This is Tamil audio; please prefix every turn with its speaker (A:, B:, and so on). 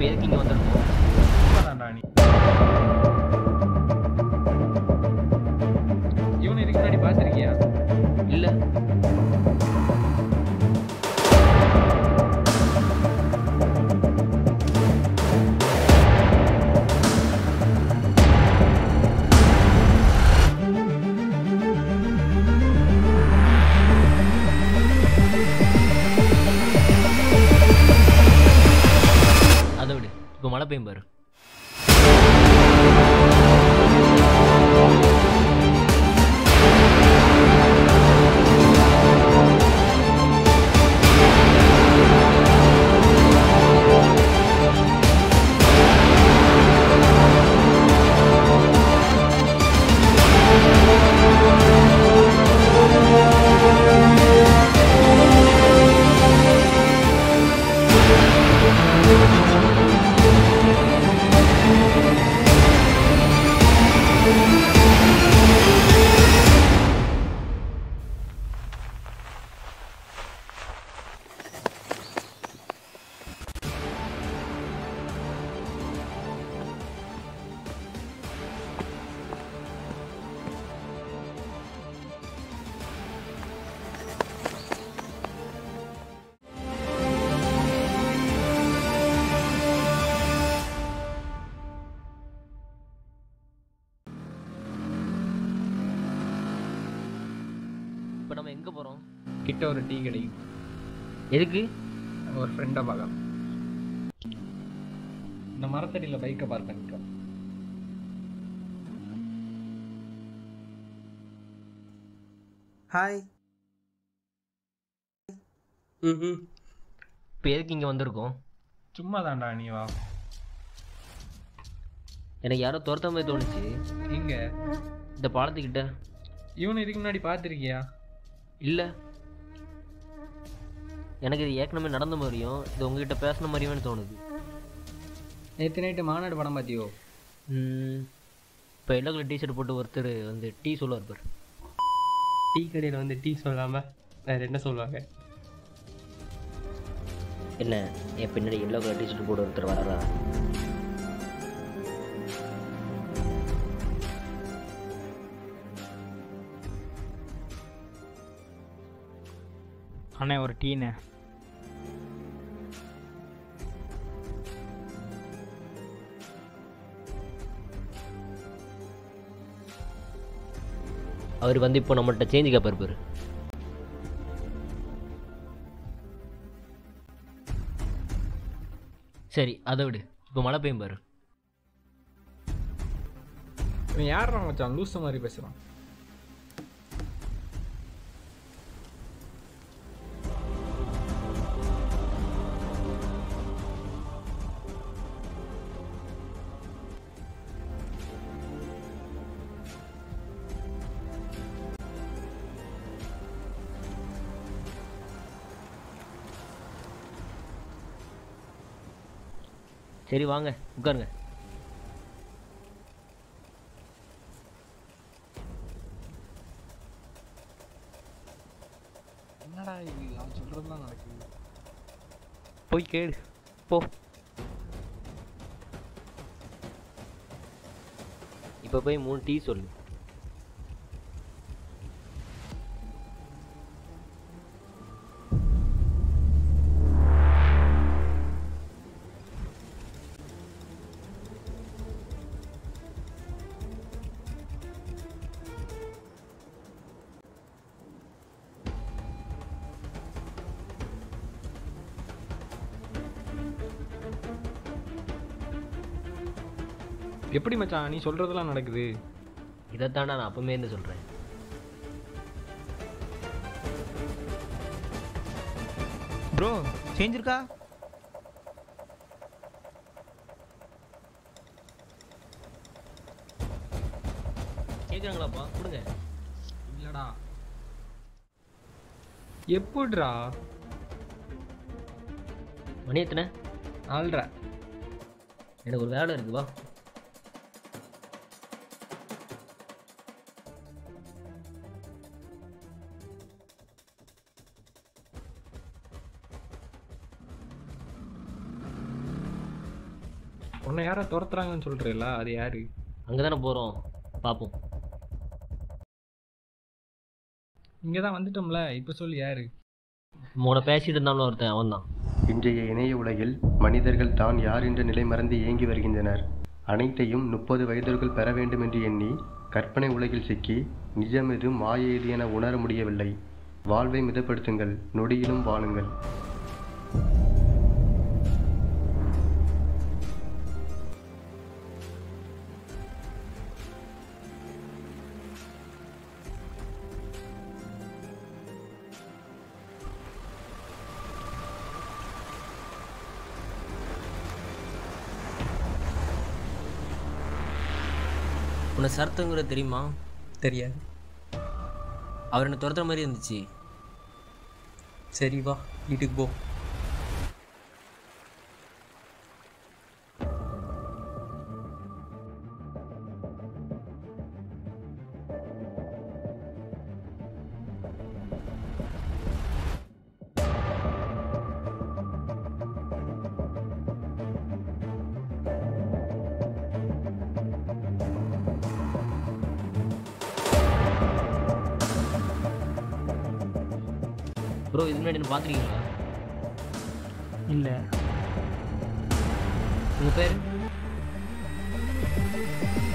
A: இப்போ எதுக்கு இங்கே வந்திருக்கோம்
B: உண்மைதான்டா நீ இவனை இதுக்கு முன்னாடி பார்த்துருக்கியா
A: இல்லை அதை விடு இப்போ மழை பெய்யும் பாரு இப்போ நம்ம எங்கே போகிறோம்
B: கிட்ட ஒரு டீ கிடைக்கும்
A: எதுக்கு
B: ஒரு ஃப்ரெண்டை பார்க்கலாம் இந்த மரத்தடியில் பைக்கை பார்க் பண்ணிக்கலாம்
C: ஹாய் ம்
A: இப்போ எதுக்கு இங்கே வந்திருக்கோம்
B: சும்மா தான்டா நீ வா
A: எனக்கு யாரோ துரத்த மாதிரி தோணுச்சு
B: இங்க
A: இந்த பாலத்துக்கிட்ட
B: இவனை இதுக்கு முன்னாடி பார்த்துருக்கியா
A: இல்லை எனக்கு இது ஏற்கனவே நடந்த மாதிரியும் இது உங்ககிட்ட பேசின மாதிரியும் தோணுது
B: நேற்று நைட்டு மாநாடு படம் பார்த்தியோ
A: இப்போ எல்லோ கலர் டிஷர்ட் போட்டு ஒருத்தர் வந்து டீ சொல்லுவார் பாரு
C: டீ கடையில் வந்து டீ சொல்லாமல் வேற என்ன சொல்லுவாங்க
A: என்ன என் பின்னாடி எல்லோ கலர் டிஷர்ட் போட்டு ஒருத்தர் வராரா
D: அண்ணே ஒரு டீண்ணே
A: அவர் வந்து இப்போ நம்மள்ட்ட சேஞ்சு கேப்பார் பாரு சரி அதை விடு இப்போ மழை பெய்யும் பாரு
B: இவன் யாரா மச்சான் லூசு மாதிரி பேசுகிறான்
A: சரி வாங்க உட்காருங்க
B: என்னடா இது அவன் சொல்கிறதுலாம் நடக்குது
D: போய் கேடு போ
A: இப்போ போய் மூணு டீ சொல்லு
B: எப்படி மச்சான் நீ சொல்கிறதெல்லாம் நடக்குது
A: இதைத்தாண்டா நான் அப்பவுமே இருந்து சொல்கிறேன்
D: ப்ரோ சேஞ்ச் இருக்கா
A: கேட்குறாங்களாப்பா கொடுங்க
B: இல்லடா எப்படிடா
A: மணி எத்தனை
B: ஆள்ற
A: எனக்கு ஒரு வேலை இருக்கு வா
B: உன்னை யாரோ துரத்துறாங்கன்னு சொல்றீல்ல அது யாரு
A: அங்கே தானே போகிறோம் பார்ப்போம்
B: இங்க தான் வந்துட்டோம்ல இப்போ சொல்லு யாரு
A: உங்களோட பேசிட்டு இருந்தாலும் ஒருத்தன் அவன் தான்
E: இன்றைய இணைய உலகில் மனிதர்கள் தான் யார் என்ற நிலை மறந்து ஏங்கி வருகின்றனர் அனைத்தையும் முப்பது வயதிற்குள் பெற வேண்டும் என்று எண்ணி கற்பனை உலகில் சிக்கி நிஜமெது மாய எது என உணர முடியவில்லை வாழ்வை மிதப்படுத்துங்கள் நொடியிலும் வாழுங்கள்
A: உனக்கு சரத்துங்கிற தெரியுமா
C: தெரியாது
A: அவர் என்ன துரத்துற மாதிரி இருந்துச்சு
C: சரி வா வீட்டுக்கு போ
A: ப்ரோ இது முன்னாடி என்ன பார்த்துருக்கீங்களா
D: இல்லை
A: உங்கள் பேர்